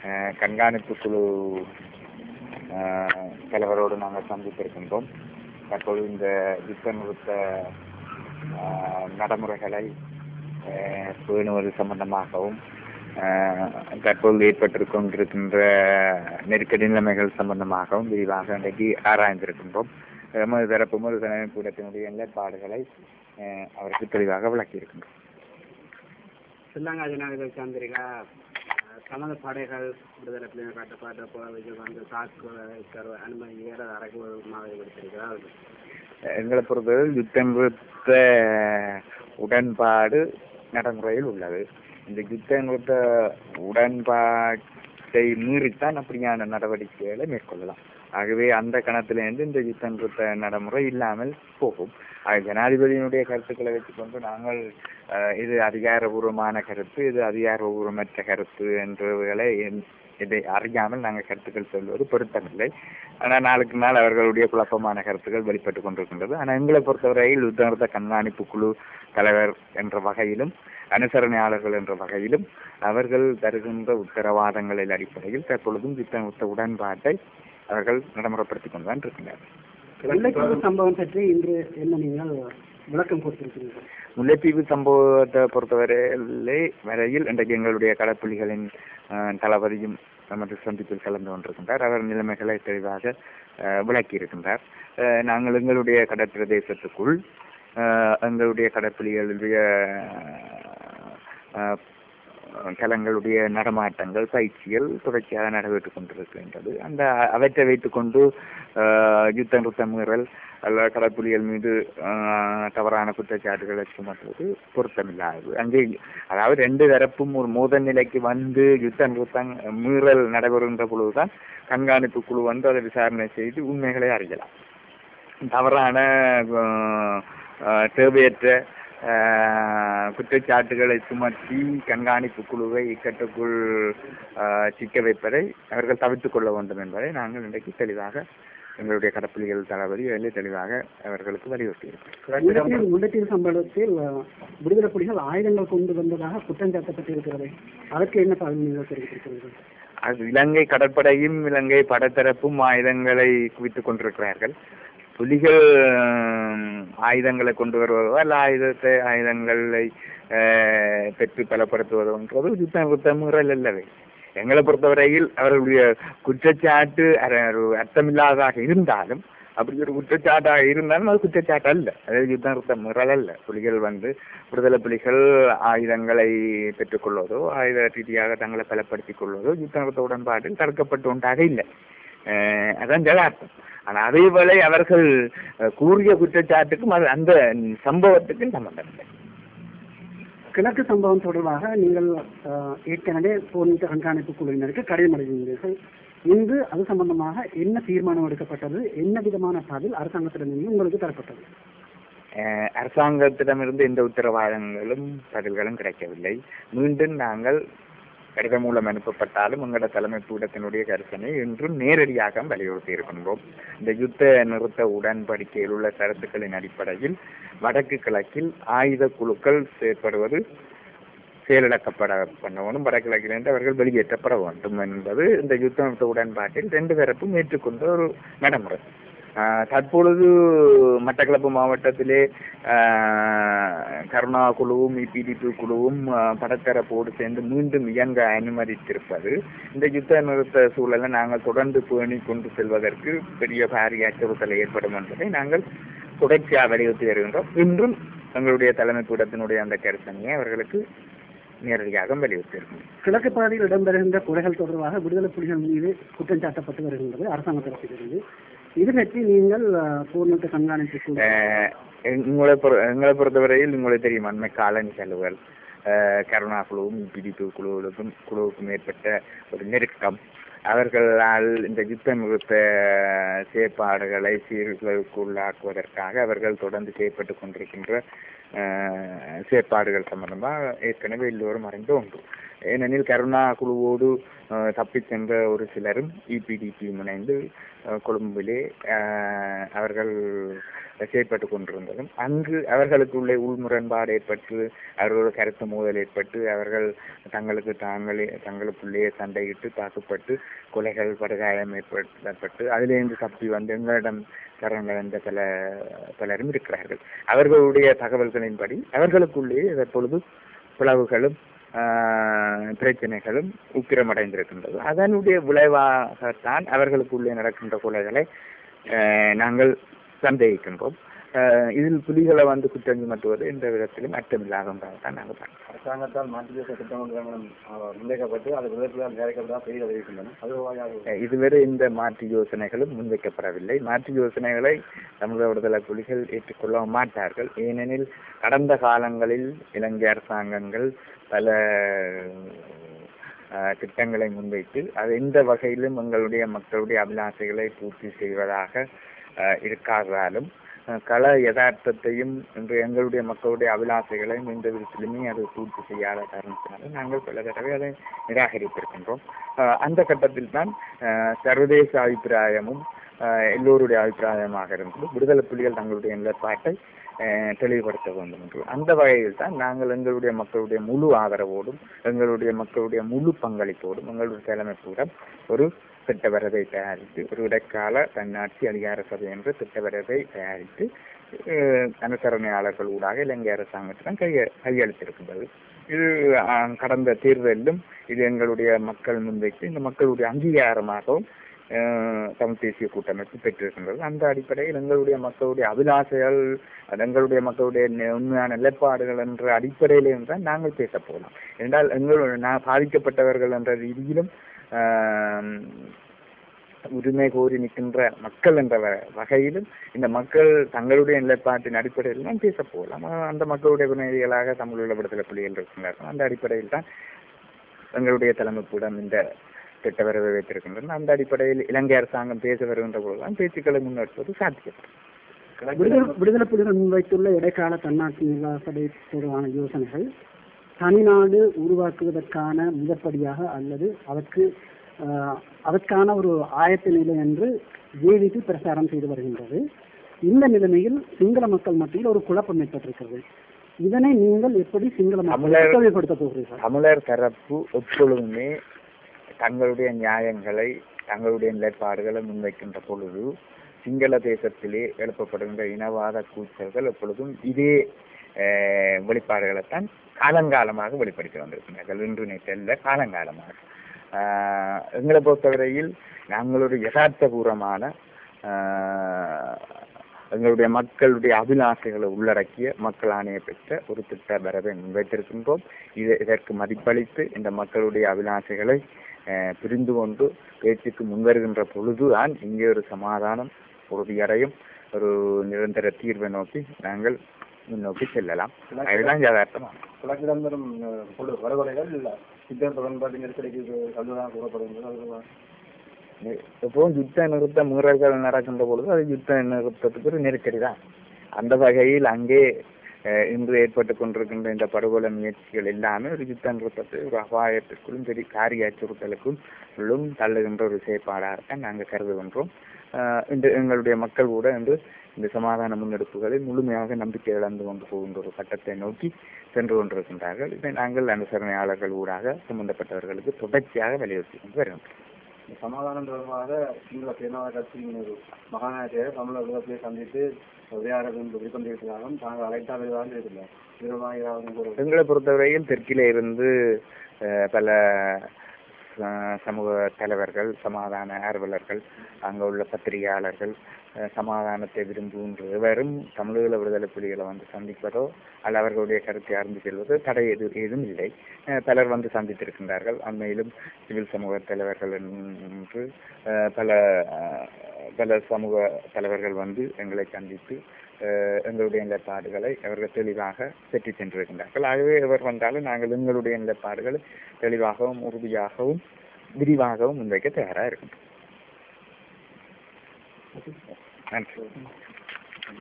அஹ், கண்காணிப்பு குழு அஹ், தலைவரோடு நாங்கள் சந்தித்திருக்கின்றோம் தற்போது இந்த யுத்த நிறுத்த அஹ், நடைமுறைகளை அஹ், பேணுவது சம்பந்தமாகவும் அஹ், தற்போது ஏற்பட்டுக் கொண்டிருக்கின்ற நெருக்கடி நிலைமைகள் சம்பந்தமாகவும் விரிவாக இன்றைக்கு ஆராய்ந்திருக்கின்றோம் எமது தரப்பு முதல் கூடத்தினுடைய நிலைப்பாடுகளை அஹ், அவருக்கு தெளிவாக விளக்கியிருக்கின்றோம் ஸ்ரீலங்கா ஜனாதிபதி சந்திரிகா தமது படைகள் விடுதலை புலிகள் கட்டுப்பாட்டு போராளிகள் வந்து தாக்குதல் அனுமதி வேற அறைகூடமாக கொடுத்திருக்கிறார் எங்களை பொறுத்தவரை யுத்த நிறுத்த உடன்பாடு நடைமுறையில் உள்ளது இந்த யுத்த நிறுத்த உடன்பாட்டை மீறித்தான் அப்படியான நடவடிக்கைகளை மேற்கொள்ளலாம் ஆகவே அந்த கணத்திலிருந்து இந்த யுத்த நிறுத்த நடைமுறை இல்லாமல் போகும் ஆக ஜனாதிபதியினுடைய கருத்துக்களை வச்சுக்கொண்டு நாங்கள் அஹ், இது அதிகாரபூர்வமான கருத்து இது அதிகாரபூர்வமற்ற கருத்து என்றவைகளை என்- இதை அறியாமல் நாங்கள் கருத்துக்கள் சொல்வது பொருத்தமில்லை ஆனால் நாளுக்கு நாள் அவர்களுடைய குழப்பமான கருத்துக்கள் வெளிப்பட்டு கொண்டிருக்கின்றது ஆனால் எங்களை பொறுத்தவரையில் யுத்தநிறுத்த கண்காணிப்பு குழு தலைவர் என்ற வகையிலும் அனுசரணையாளர்கள் என்ற வகையிலும் அவர்கள் தருகின்ற உத்தரவாதங்களின் அடிப்படையில் தற்பொழுதும் யுத்தநிறுத்த உடன்பாட்டை அவர்கள் நடைமுறைப்படுத்திக் கொண்டுதான் இருக்கின்றனர் வெள்ளைத்தீவு சம்பவம் பற்றி இன்று என்ன நீங்கள் விளக்கம் கொடுத்திருக்கிறீர்கள் முல்லைத்தீவு சம்பவத்தை பொறுத்தவரையிலே வரையில் இன்றைக்கு எங்களுடைய கடற்புலிகளின் அஹ், தளபதியும் நமது சந்திப்பில் கலந்து கொண்டிருக்கின்றார் அவர் நிலைமைகளை தெளிவாக அஹ், விளக்கியிருக்கின்றார் அஹ், நாங்கள் எங்களுடைய கடற்பிரதேசத்துக்குள் அஹ், எங்களுடைய கடற்புலிகளுடைய அஹ், கலங்களுடைய நடமாட்டங்கள் பயிற்சிகள் தொடர்ச்சியாக நடைபெற்றுக் கொண்டிருக்கின்றது அந்த அவற்றை வைத்துக்கொண்டு அஹ், யுத்த நிறுத்த மீறல் அல்ல கடற்புலிகள் மீது ஆஹ், தவறான குற்றச்சாட்டுகளை சுமத்துவது பொருத்தமில்லாதது அங்கே அதாவது ரெண்டு தரப்பும் ஒரு மோதல் நிலைக்கு வந்து யுத்த நிறுத்தம் மீறல் நடைபெறுகின்ற பொழுதுதான் கண்காணிப்பு குழு வந்து அதை விசாரணை செய்து உண்மைகளை அறியலாம் தவறான ஆஹ், ஆஹ், தேவையற்ற ஆஹ், குற்றச்சாட்டுகளை சுமத்தி கண்காணிப்பு குழுவை இக்கட்டுக்குள் ஆஹ், சிக்க வைப்பதை அவர்கள் தவிர்த்துக் கொள்ள வேண்டும் என்பதை நாங்கள் இன்றைக்கு தெளிவாக எங்களுடைய கடப்புலிகள் தளபதி அதிலே தெளிவாக அவர்களுக்கு வலியுறுத்தியிருக்கிறோம் முல்லைத்தீவு முல்லைத்தீவு சம்பவத்தில் அஹ், விடுதலை புலிகள் ஆயுதங்கள் கொண்டு வந்ததாக குற்றம் சாட்டப்பட்டிருக்கிறது அதற்கு என்ன பதில் நீங்கள் தெரிவித்திருக்கிறீர்கள் அது இலங்கை கடற்படையும் இலங்கை படத்தரப்பும் ஆயுதங்களை குவித்துக் கொண்டிருக்கிறார்கள் புலிகள் ஆஹ், ஆயுதங்களை கொண்டு வருவதோ அல்ல ஆயுதத்தை ஆயுதங்களை ஆஹ், பெற்று பலப்படுத்துவதோன்றது யுத்த யுத்த முறையில் அல்லவே எங்களை பொறுத்தவரையில் அவர்களுடைய குற்றச்சாட்டு அர- ஒரு அர்த்தமில்லாததாக இருந்தாலும் அப்படி ஒரு குற்றச்சாட்டாக இருந்தாலும் அது குற்றச்சாட்டு அல்ல அது யுத்த நிறுத்த முறல் அல்ல புலிகள் வந்து விடுதலை புலிகள் ஆயுதங்களை பெற்றுக்கொள்வதோ ஆயுத ரீதியாக தங்களை பலப்படுத்திக் கொள்வதோ யுத்த நிறுத்த உடன்பாட்டில் தடுக்கப்பட்ட ஒன்றாக இல்லை அஹ் அதான் ஜதார்த்தம் ஆனால் அதே வேளை அவர்கள் அஹ், கூறிய குற்றச்சாட்டுக்கும் அது அந்த சம்பவத்துக்கும் சம்பந்தம் இல்லை கிழக்கு சம்பவம் தொடர்பாக நீங்கள் அஹ், ஏற்கனவே போலீஸ் கண்காணிப்பு குழுவினருக்கு கடிதம் எழுதியிருந்தீர்கள் இன்று அது சம்பந்தமாக என்ன தீர்மானம் எடுக்கப்பட்டது என்ன விதமான பதில் அரசாங்கத்திடமிருந்து உங்களுக்கு தரப்பட்டது அஹ் அரசாங்கத்திடமிருந்து எந்த உத்தரவாதங்களும் பதில்களும் கிடைக்கவில்லை மீண்டும் நாங்கள் கடிதம் மூலம் அனுப்பப்பட்டாலும் எங்களோட தலைமை கூடத்தினுடைய கருத்தனை இன்றும் நேரடியாக வலியுறுத்தி இருக்கின்றோம் இந்த யுத்த நிறுத்த உடன்படிக்கையில் உள்ள கருத்துக்களின் அடிப்படையில் வடக்கு கிழக்கில் ஆயுத குழுக்கள் செயற்படுவது செயலிழக்கப்பட பண்ண வேண்டும் வடகிழக்கிலிருந்து அவர்கள் வெளியேற்றப்பட வேண்டும் என்பது இந்த யுத்த நிறுத்த உடன்பாட்டில் ரெண்டு தரப்பும் ஏற்றுக்கொண்ட ஒரு நடைமுறை ஆஹ் தற்பொழுது மட்டக்களப்பு மாவட்டத்திலே ஆஹ் கருணா குழுவும் இபிடிபி குழுவும் ஆஹ் படத்தரப்போடு சேர்ந்து மீண்டும் இயங்க அனுமதித்திருப்பது இந்த யுத்த நிறுத்த சூழலை நாங்கள் தொடர்ந்து பேணி கொண்டு செல்வதற்கு பெரிய பாரிய அச்சுறுத்தல் ஏற்படும் என்பதை நாங்கள் தொடர்ச்சியாக வலியுறுத்தி வருகின்றோம் இன்றும் எங்களுடைய தலைமை கூடத்தினுடைய அந்த கருத்தனையை அவர்களுக்கு நேரடியாக வலியுறுத்தியிருக்கிறோம் கிழக்கு பகுதியில் இடம்பெறுகின்ற கொலைகள் தொடர்பாக விடுதலை புலிகள் மீது குற்றம் சாட்டப்பட்டு வருகின்றது அரசாங்க தரப்பிலிருந்து இது பற்றி நீங்கள் அஹ், போர்நிறுத்த கண்காணிப்பு குழு அஹ் எங்களை பொறு எங்களை பொறுத்தவரையில் உங்களுக்கு தெரியும் அண்மை காலனி செலவுகள் அஹ் கருணா குழுவும் பிடிப்பு குழுவுக்கும் குழுவுக்கும் ஏற்பட்ட ஒரு நெருக்கம் அவர்களால் இந்த யுத்த நிறுத்த செயற்பாடுகளை சீர்களுக்குள்ளாக்குவதற்காக அவர்கள் தொடர்ந்து செயற்பட்டு கொண்டிருக்கின்ற அஹ், செயற்பாடுகள் சம்பந்தமாக ஏற்கனவே எல்லோரும் அறிந்த ஒன்று ஏனெனில் கருணா குழுவோடு அஹ், தப்பிச் சென்ற ஒரு சிலரும் இபிடிபி இணைந்து அஹ், கொழும்பிலே அஹ், அவர்கள் செயற்பட்டு கொண்டிருந்ததும் அங்கு அவர்களுக்குள்ளே உள்முரண்பாடு ஏற்பட்டு அவர்களோட கருத்து மோதல் ஏற்பட்டு அவர்கள் தங்களுக்கு தாங்களே தங்களுக்குள்ளேயே சண்டையிட்டு தாக்கப்பட்டு கொலைகள் படுகாயம் ஏற்படுத்தப்பட்டு அதிலிருந்து தப்பி வந்து எங்களிடம் சரணடைந்த பல பலரும் இருக்கிறார்கள் அவர்களுடைய தகவல்களின்படி அவர்களுக்குள்ளேயே தற்பொழுது பிளவுகளும் ஆஹ், பிரச்சனைகளும் உக்கிரமடைந்திருக்கின்றது அதனுடைய விளைவாகத்தான் அவர்களுக்குள்ளே நடக்கின்ற கொலைகளை ஆஹ், நாங்கள் சந்தேகிக்கின்றோம் ஆஹ், இதில் புலிகளை வந்து குற்றம் சுமத்துவது எந்த விதத்திலும் அர்த்தமில்லாததாக நாங்கள் பார்க்கிறோம் அரசாங்கத்தால் மாற்று தேச திட்டம் ஒன்று முன்வைக்கப்பட்டு அது விதத்தில் தயாரிக்கப்பட்டதாக செய்தி அறிவிக்கின்றன அது வழியாக இதுவரை இந்த மாற்று யோசனைகளும் முன்வைக்கப்படவில்லை மாற்று யோசனைகளை தமிழக விடுதலை புலிகள் ஏற்றுக்கொள்ள மாட்டார்கள் ஏனெனில் கடந்த காலங்களில் இலங்கை அரசாங்கங்கள் பல அஹ், திட்டங்களை முன்வைத்து அது எந்த வகையிலும் எங்களுடைய மக்களுடைய அபிலாஷைகளை பூர்த்தி செய்வதாக அஹ், இருக்காததாலும் அஹ், கள யதார்த்தத்தையும் இன்று எங்களுடைய மக்களுடைய அபிலாஷைகளையும் எந்த விதத்திலுமே அது பூர்த்தி செய்யாத காரணத்தினால நாங்கள் பல தடவை அதை நிராகரித்திருக்கின்றோம் அஹ், அந்த கட்டத்தில் தான் அஹ், சர்வதேச அபிப்பிராயமும் அஹ், எல்லோருடைய அபிப்பிராயமாக இருந்தது விடுதலை புலிகள் தங்களுடைய நிலைப்பாட்டை அஹ், தெளிவுபடுத்த வேண்டும் என்று அந்த வகையில் தான் நாங்கள் எங்களுடைய மக்களுடைய முழு ஆதரவோடும் எங்களுடைய மக்களுடைய முழு பங்களிப்போடும் எங்களுடைய தலைமைக்கூடம் ஒரு திட்டவரவை தயாரித்து ஒரு இடைக்கால தன்னாட்சி அதிகார சபை என்ற திட்டவரவை தயாரித்து அஹ், அனுசரணையாளர்கள் ஊடாக இலங்கை அரசாங்கத்திடம் கைய கையளித்திருக்கின்றது இது அஹ், கடந்த தேர்தலிலும் இது எங்களுடைய மக்கள் முன்வைத்து இந்த மக்களுடைய அங்கீகாரமாகவும் அஹ், தமிழ் தேசிய கூட்டமைப்பு பெற்றிருக்கின்றது அந்த அடிப்படையில் எங்களுடைய மக்களுடைய அபிலாஷைகள் அது எங்களுடைய மக்களுடைய நெ- உண்மையான நிலைப்பாடுகள் என்ற அடிப்படையிலும் தான் நாங்கள் பேச போகலாம் என்றால் எங்களுடைய நான் பாதிக்கப்பட்டவர்கள் என்ற ரீதியிலும் ஆஹ், உரிமை கோரி நிற்கின்ற மக்கள் என்ற வ- வகையிலும் இந்த மக்கள் தங்களுடைய நிலைப்பாட்டின் அடிப்படையில் தான் பேச போகலாம் ஆஹ், அந்த மக்களுடைய பிரதிநிதிகளாக தமிழ் விடுதலை புலிகள் இருக்கின்றார்கள் அந்த அடிப்படையில் தான் எங்களுடைய தலைமைக்கூடம் இந்த திட்டவரவை வைத்திருக்கின்றன அந்த அடிப்படையில் இலங்கை அரசாங்கம் பேச வருகின்ற பொழுதுதான் பேச்சுக்களை முன்னெடுப்பது சாத்தியம் விடுதலை விடுதலை புலிகள் முன்வைத்துள்ள இடைக்கால தன்னாட்சி நிர்வாக சபை தொடர்பான யோசனைகள் தனிநாடு உருவாக்குவதற்கான முதற்படியாக அல்லது அதற்கு ஆஹ், அதற்கான ஒரு ஆயத்த நிலை என்று ஜேவிபி பிரச்சாரம் செய்து வருகின்றது இந்த நிலைமையில் சிங்கள மக்கள் மத்தியில் ஒரு குழப்பம் ஏற்பட்டிருக்கிறது இதனை நீங்கள் எப்படி சிங்கள மக்கள் தமிழர் தெளிவுபடுத்த போகிறீர்கள் தமிழர் தரப்பு எப்பொழுதுமே தங்களுடைய நியாயங்களை தங்களுடைய நிலைப்பாடுகளை முன்வைக்கின்ற பொழுது சிங்கள தேசத்திலே எழுப்பப்படுகின்ற இனவாத கூச்சல்கள் எப்பொழுதும் இதே அஹ், வெளிப்பாடுகளைத்தான் காலங்காலமாக வெளிப்படுத்தி வந்திருக்கிறார்கள் இன்று நேற்றல்ல காலங்காலமாக ஆஹ், எங்களை பொறுத்தவரையில் நாங்கள் ஒரு யதார்த்தபூர்வமான ஆஹ், எங்களுடைய மக்களுடைய அபிலாஷைகளை உள்ளடக்கிய மக்கள் ஆணைய பெற்ற ஒரு திட்ட வரவை முன்வைத்திருக்கின்றோம் இது இதற்கு மதிப்பளித்து இந்த மக்களுடைய அபிலாஷைகளை அஹ், புரிந்து கொண்டு பேச்சுக்கு முன்வருகின்ற பொழுதுதான் இங்கே ஒரு சமாதானம் உறுதியடையும் ஒரு நிரந்தர தீர்வை நோக்கி நாங்கள் முன்னோக்கி செல்லலாம் அதுதான் யதார்த்தம் கிழக்கிடம் வரும் அஹ், கொடு- வடகொலைகள் சித்தர் தொடர்பாட்டு நெருக்கடிக்கு கல்விதான் கூறப்படுகிறது அது எப்பவும் யுத்த நிறுத்த மீறல்கள் நடக்கின்ற பொழுது அது யுத்த நிறுத்தத்துக்கு ஒரு நெருக்கடி தான் அந்த வகையில் அங்கே அஹ், இன்று ஏற்பட்டு கொண்டிருக்கின்ற இந்த படுகொலை முயற்சிகள் எல்லாமே ஒரு யுத்த நிறுத்தத்தை ஒரு அபாயத்திற்குள்ளும் பெரிய காரிய அச்சுறுத்தலுக்கும் உள்ளும் தள்ளுகின்ற ஒரு செயற்பாடாகத்தான் நாங்கள் கருதுகின்றோம் அஹ், இந்த எங்களுடைய மக்கள் கூட இன்று இந்த சமாதான முன்னெடுப்புகளை முழுமையாக நம்பிக்கை இழந்து கொண்டு போகின்ற ஒரு கட்டத்தை நோக்கி சென்று கொண்டிருக்கின்றார்கள் இதை நாங்கள் அனுசரணையாளர்கள் ஊடாக சம்பந்தப்பட்டவர்களுக்கு தொடர்ச்சியாக வலியுறுத்தி கொண்டு வருகின்றோம் இந்த சமாதானம் தொடர்பாக சிங்கள பேனாத கட்சியின் ஒரு மகாநாயகர் தமிழர் விதத்தை சந்தித்து உரையாடல் வெளிக்கொண்டிருக்கிறார்கள் தாங்கள் அழைத்தா வருவதாக இருக்கிறார் இருபதாயிரம் கூட எங்களை பொறுத்தவரையில் தெற்கிலே இருந்து அஹ், பல அஹ், சமூக தலைவர்கள் சமாதான ஆர்வலர்கள் அங்கே உள்ள பத்திரிகையாளர்கள் அஹ், சமாதானத்தை விரும்புகின்ற எவரும் தமிழீழ விடுதலை புலிகளை வந்து சந்திப்பதோ அல்ல அவர்களுடைய கருத்தை அறிந்து செல்வதோ தடை எது ஏதும் இல்லை அஹ், பலர் வந்து சந்தித்திருக்கின்றார்கள் அண்மையிலும் சிவில் சமூக தலைவர்கள் என்று அஹ், பல அஹ், பல சமூக தலைவர்கள் வந்து எங்களை சந்தித்து அஹ், எங்களுடைய நிலைப்பாடுகளை அவர்கள் தெளிவாக பெற்று சென்றிருக்கின்றார்கள் ஆகவே எவர் வந்தாலும் நாங்கள் எங்களுடைய நிலைப்பாடுகளை தெளிவாகவும் உறுதியாகவும் விரிவாகவும் முன்வைக்க தயாராக இருக்கின்றோம் நன்றி